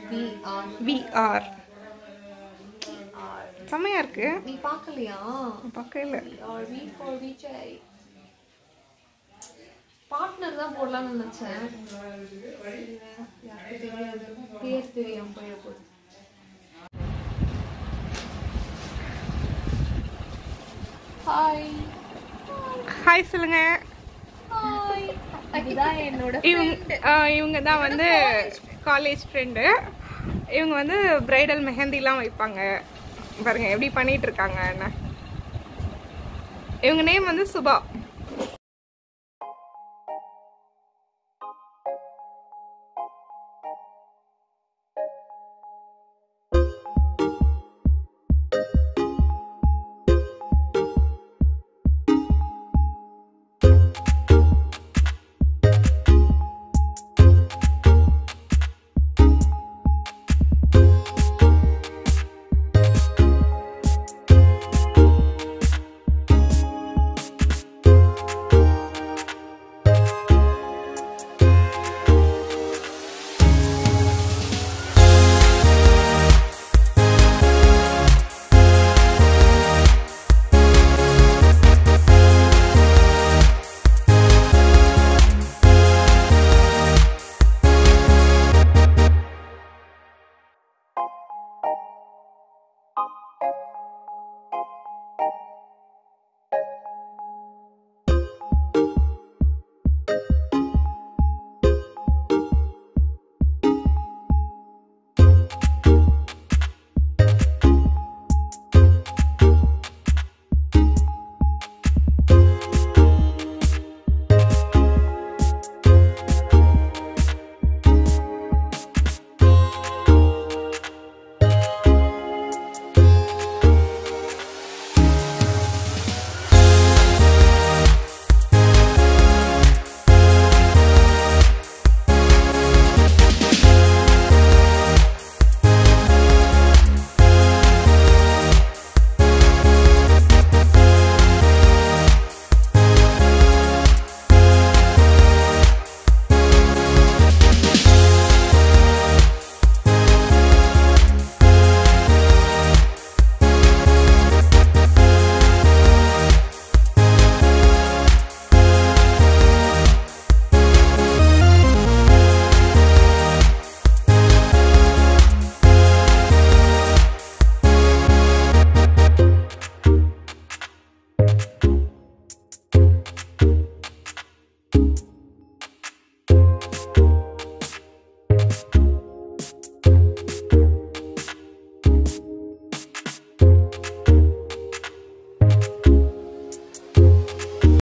we are VR செம்மையா இருக்கு நீ பார்க்கலையா பக்கம் இல்லை R V for Vijay partner தான் போடலாம்னு நினைச்சேன் யாருக்கு தெரியாது பேர் தெரியாம போயிட போகுது ஹாய் ஹாய் சொல்லுங்க ஹாய் இதுதான் என்னோட இவங்க ஆஹ் இவங்க தான் வந்து காலேஜ் ஃப்ரெண்டு இவங்க வந்து பிரைடல் மெஹந்திலாம் வைப்பாங்க பாருங்க எப்படி பண்ணிட்டு இருக்காங்க என்ன இவங்க நேம் வந்து சுபா